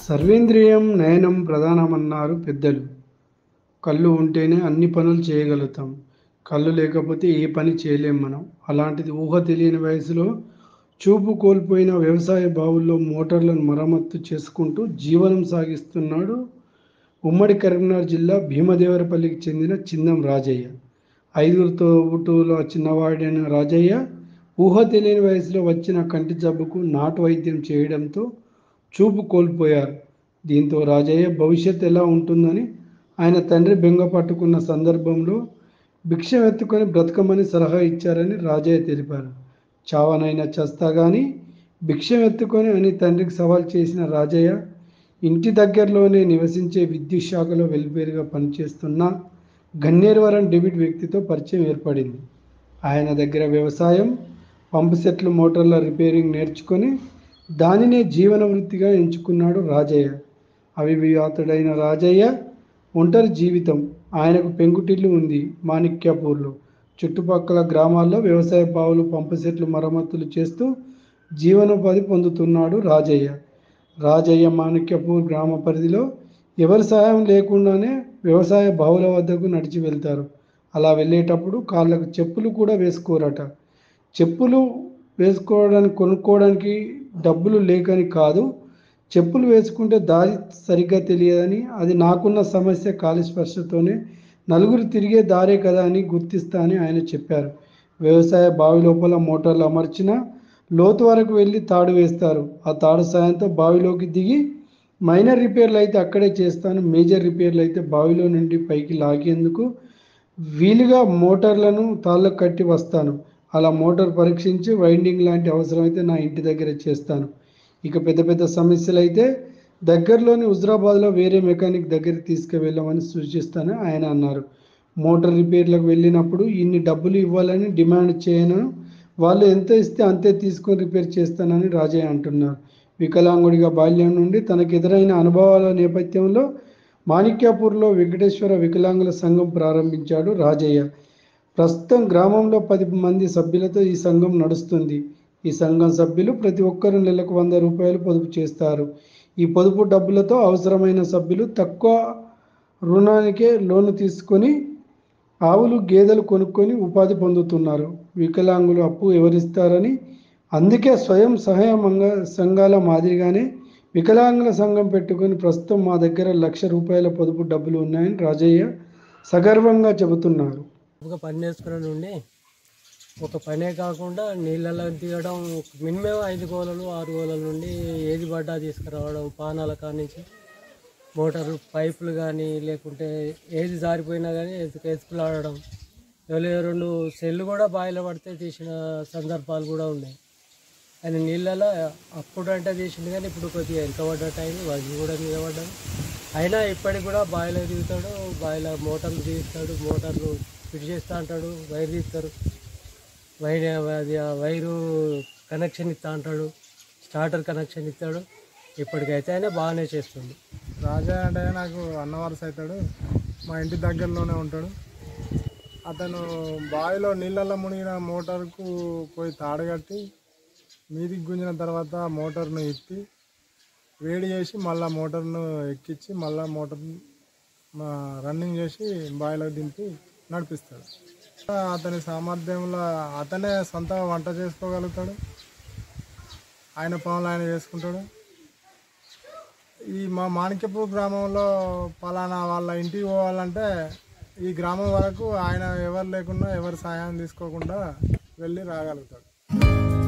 సర్వేంద్రియం నయనం ప్రధానమన్నారు పెద్దలు కళ్ళు ఉంటేనే అన్ని పనులు చేయగలుగుతాం కళ్ళు లేకపోతే ఏ పని చేయలేం మనం అలాంటిది ఊహ తెలియని వయసులో చూపు కోల్పోయిన వ్యవసాయ బావుల్లో మోటార్లను మరమ్మత్తు చేసుకుంటూ జీవనం సాగిస్తున్నాడు ఉమ్మడి కరీంనగర్ జిల్లా భీమదేవరపల్లికి చెందిన చిందం రాజయ్య ఐదుగురు తోబుట్టువుల చిన్నవాడైన రాజయ్య ఊహ తెలియని వయసులో వచ్చిన కంటి జబ్బుకు నాటు వైద్యం చేయడంతో చూపు కోల్పోయారు దీంతో రాజయ్య భవిష్యత్ ఎలా ఉంటుందని ఆయన తండ్రి బెంగ పట్టుకున్న సందర్భంలో భిక్ష ఎత్తుకొని బ్రతకమని సలహా ఇచ్చారని రాజయ్య తెలిపారు చావనైనా చస్తా కానీ భిక్షం ఎత్తుకొని అని తండ్రికి సవాల్ చేసిన రాజయ్య ఇంటి దగ్గరలోనే నివసించే విద్యుత్ శాఖలో వెల్ఫేర్గా పనిచేస్తున్న గన్నేరువరం డెబిట్ వ్యక్తితో పరిచయం ఏర్పడింది ఆయన దగ్గర వ్యవసాయం పంపు సెట్లు మోటార్ల రిపేరింగ్ నేర్చుకొని దానినే జీవన వృత్తిగా ఎంచుకున్నాడు రాజయ్య అవివాతుడైన రాజయ్య ఒంటరి జీవితం ఆయనకు పెంకుటిల్లు ఉంది మాణిక్యాపూర్లో చుట్టుపక్కల గ్రామాల్లో వ్యవసాయ బావులు పంపు సెట్లు మరమ్మతులు చేస్తూ జీవనోపాధి పొందుతున్నాడు రాజయ్య రాజయ్య మాణిక్యపూర్ గ్రామ పరిధిలో ఎవరి సహాయం లేకుండానే వ్యవసాయ బావుల వద్దకు నడిచి వెళ్తారు అలా వెళ్ళేటప్పుడు కాళ్ళకు చెప్పులు కూడా వేసుకోరట చెప్పులు వేసుకోవడానికి కొనుక్కోవడానికి డబ్బులు లేకని కాదు చెప్పులు వేసుకుంటే దారి సరిగ్గా తెలియదని అది నాకున్న సమస్య కాలి స్పర్శతోనే నలుగురు తిరిగే దారే కదా అని గుర్తిస్తా అని ఆయన చెప్పారు వ్యవసాయ బావి లోపల మోటార్లు అమర్చిన లోతు వరకు వెళ్ళి తాడు వేస్తారు ఆ తాడు సాయంతో బావిలోకి దిగి మైనర్ రిపేర్లు అయితే అక్కడే చేస్తాను మేజర్ రిపేర్లు అయితే బావిలో నుండి పైకి లాగేందుకు వీలుగా మోటార్లను తాళ్ళకు కట్టి వస్తాను అలా మోటార్ పరీక్షించి వైండింగ్ లాంటి అవసరమైతే నా ఇంటి దగ్గర చేస్తాను ఇక పెద్ద పెద్ద సమస్యలు అయితే దగ్గరలోని హుజరాబాద్లో వేరే మెకానిక్ దగ్గరికి తీసుకువెళ్ళమని సూచిస్తానని ఆయన అన్నారు మోటార్ రిపేర్లకు వెళ్ళినప్పుడు ఇన్ని డబ్బులు ఇవ్వాలని డిమాండ్ చేయను వాళ్ళు ఎంత ఇస్తే అంతే తీసుకొని రిపేర్ చేస్తానని రాజయ్య అంటున్నారు వికలాంగుడిగా బాల్యం నుండి తనకు ఎదురైన అనుభవాల నేపథ్యంలో మాణిక్యాపూర్లో వెంకటేశ్వర వికలాంగుల సంఘం ప్రారంభించాడు రాజయ్య ప్రస్తుతం గ్రామంలో పది మంది సభ్యులతో ఈ సంఘం నడుస్తుంది ఈ సంఘం సభ్యులు ప్రతి ఒక్కరు నెలకు వంద రూపాయలు పొదుపు చేస్తారు ఈ పొదుపు డబ్బులతో అవసరమైన సభ్యులు తక్కువ రుణానికే లోను తీసుకొని ఆవులు గేదెలు కొనుక్కొని ఉపాధి పొందుతున్నారు వికలాంగులు అప్పు ఎవరిస్తారని అందుకే స్వయం సహాయ మంగ- సంఘాల మాదిరిగానే వికలాంగుల సంఘం పెట్టుకొని ప్రస్తుతం మా దగ్గర లక్ష రూపాయల పొదుపు డబ్బులు ఉన్నాయని రాజయ్య సగర్వంగా చెబుతున్నారు ఒక పని నేర్చుకునే నుండి ఒక పనే కాకుండా నీళ్ళలో దిగడం మినిమం ఐదు గోళలు ఆరు గోళల నుండి ఏది పడ్డా తీసుకురావడం పానాల కాడ నుంచి మోటారు పైపులు కానీ లేకుంటే ఏది జారిపోయినా కానీ ఎసుకు ఎసుకులాడడం ఎవరి రెండు సెల్లు కూడా బావిలో పడితే తీసిన సందర్భాలు కూడా ఉన్నాయి ఆయన నీళ్ళలో అప్పుడు అంటే తీసింది కానీ ఇప్పుడు కొద్దిగా ఎంత పడ్డట్టు అయింది వగి కూడా మీద పడ్డాడు అయినా ఇప్పటికి కూడా బావిలో దిగుతాడు బావిలో మోటార్లు తీస్తాడు మోటార్లు ఫిట్ చేస్తా అంటాడు వైర్ తీస్తారు వైర్ అది ఆ వైరు కనెక్షన్ ఇస్తా అంటాడు స్టార్టర్ కనెక్షన్ ఇస్తాడు ఇప్పటికైతే ఆయన బాగానే చేస్తుంది రాజా అంటే నాకు అన్న వరుస అవుతాడు మా ఇంటి దగ్గరలోనే ఉంటాడు అతను బావిలో నీళ్ళల్లో మునిగిన మోటార్కు పోయి తాడు కట్టి మీదికి గుంజిన తర్వాత మోటార్ను ఎత్తి వేడి చేసి మళ్ళీ మోటార్ను ఎక్కించి మళ్ళీ మోటార్ రన్నింగ్ చేసి బావిలోకి దింపి నడిపిస్తాడు అతని సామర్థ్యంలో అతనే సొంతంగా వంట చేసుకోగలుగుతాడు ఆయన పనులు ఆయన చేసుకుంటాడు ఈ మా మాణిక్యపూర్ గ్రామంలో పలానా వాళ్ళ ఇంటికి పోవాలంటే ఈ గ్రామం వరకు ఆయన ఎవరు లేకుండా ఎవరి సహాయం తీసుకోకుండా వెళ్ళి రాగలుగుతాడు